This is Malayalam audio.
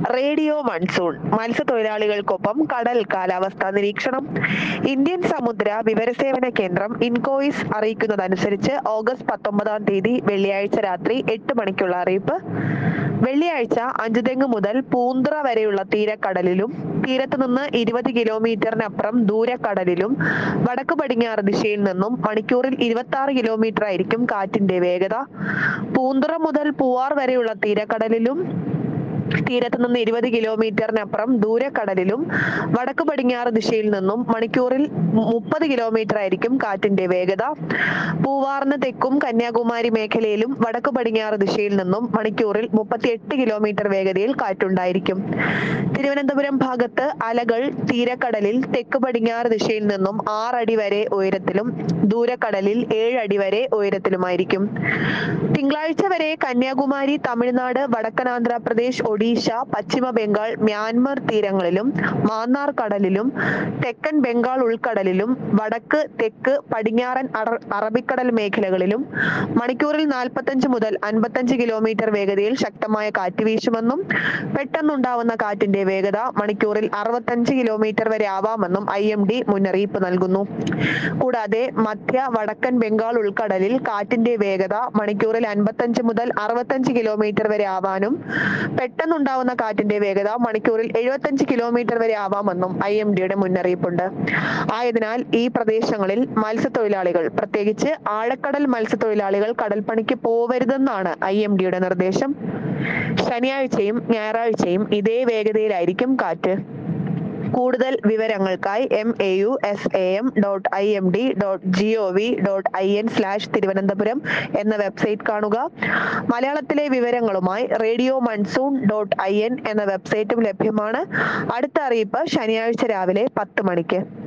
റേഡിയോ മൺസൂൺ മത്സ്യത്തൊഴിലാളികൾക്കൊപ്പം കടൽ കാലാവസ്ഥാ നിരീക്ഷണം ഇന്ത്യൻ സമുദ്ര വിവരസേവന കേന്ദ്രം ഇൻകോയിസ് അറിയിക്കുന്നതനുസരിച്ച് ഓഗസ്റ്റ് പത്തൊമ്പതാം തീയതി വെള്ളിയാഴ്ച രാത്രി എട്ട് മണിക്കുള്ള അറിയിപ്പ് വെള്ളിയാഴ്ച അഞ്ചുതെങ്ങ് മുതൽ പൂന്തുറ വരെയുള്ള തീരക്കടലിലും തീരത്ത് നിന്ന് ഇരുപത് കിലോമീറ്ററിനപ്പുറം ദൂരക്കടലിലും വടക്ക് പടിഞ്ഞാറ് ദിശയിൽ നിന്നും മണിക്കൂറിൽ ഇരുപത്തി ആറ് കിലോമീറ്റർ ആയിരിക്കും കാറ്റിന്റെ വേഗത പൂന്തുറ മുതൽ പൂവാർ വരെയുള്ള തീരക്കടലിലും തീരത്ത് നിന്ന് ഇരുപത് കിലോമീറ്ററിനപ്പുറം ദൂരക്കടലിലും വടക്ക് പടിഞ്ഞാറ് ദിശയിൽ നിന്നും മണിക്കൂറിൽ മുപ്പത് കിലോമീറ്റർ ആയിരിക്കും കാറ്റിന്റെ വേഗത പൂവാറിന് തെക്കും കന്യാകുമാരി മേഖലയിലും വടക്ക് പടിഞ്ഞാറ് ദിശയിൽ നിന്നും മണിക്കൂറിൽ മുപ്പത്തിയെട്ട് കിലോമീറ്റർ വേഗതയിൽ കാറ്റുണ്ടായിരിക്കും തിരുവനന്തപുരം ഭാഗത്ത് അലകൾ തീരക്കടലിൽ തെക്ക് പടിഞ്ഞാറ് ദിശയിൽ നിന്നും ആറടി വരെ ഉയരത്തിലും ദൂരക്കടലിൽ ഏഴ് അടി വരെ ഉയരത്തിലുമായിരിക്കും തിങ്കളാഴ്ച വരെ കന്യാകുമാരി തമിഴ്നാട് വടക്കൻ ആന്ധ്രാപ്രദേശ് ഒഡീഷ പശ്ചിമ ബംഗാൾ മ്യാൻമർ തീരങ്ങളിലും മാന്നാർ കടലിലും തെക്കൻ ബംഗാൾ ഉൾക്കടലിലും വടക്ക് തെക്ക് പടിഞ്ഞാറൻ അറ- അറബിക്കടൽ മേഖലകളിലും മണിക്കൂറിൽ നാൽപ്പത്തഞ്ച് മുതൽ അൻപത്തഞ്ച് കിലോമീറ്റർ വേഗതയിൽ ശക്തമായ കാറ്റ് വീശുമെന്നും പെട്ടെന്നുണ്ടാവുന്ന കാറ്റിന്റെ വേഗത മണിക്കൂറിൽ അറുപത്തഞ്ച് കിലോമീറ്റർ വരെ ആവാമെന്നും ഐ എം ഡി മുന്നറിയിപ്പ് നൽകുന്നു കൂടാതെ മധ്യ വടക്കൻ ബംഗാൾ ഉൾക്കടലിൽ കാറ്റിന്റെ വേഗത മണിക്കൂറിൽ അൻപത്തഞ്ച് മുതൽ അറുപത്തഞ്ച് കിലോമീറ്റർ വരെ ആവാനും പെട്ടെന്നുണ്ടാവുന്ന കാറ്റിന്റെ വേഗത മണിക്കൂറിൽ എഴുപത്തഞ്ച് കിലോമീറ്റർ വരെ ആവാമെന്നും ഐ എം ഡിയുടെ മുന്നറിയിപ്പുണ്ട് ആയതിനാൽ ഈ പ്രദേശങ്ങളിൽ മത്സ്യത്തൊഴിലാളികൾ പ്രത്യേകിച്ച് ആഴക്കടൽ മത്സ്യത്തൊഴിലാളികൾ കടൽപ്പണിക്ക് പോവരുതെന്നാണ് ഐ എം ഡിയുടെ നിർദ്ദേശം ശനിയാഴ്ചയും ഞായറാഴ്ചയും ഇതേ വേഗതയിലായിരിക്കും കാറ്റ് കൂടുതൽ വിവരങ്ങൾക്കായി M A U S A M dot I M D dot G O V dot I N slash Thiruvananthapuram എന്ന വെബ്സൈറ്റ് കാണുക മലയാളത്തിലെ വിവരങ്ങളുമായി radio monsoon dot I N എന്ന വെബ്സൈറ്റും ലഭ്യമാണ് അടുത്ത അറിയിപ്പ് ശനിയാഴ്ച രാവിലെ പത്ത് മണിക്ക്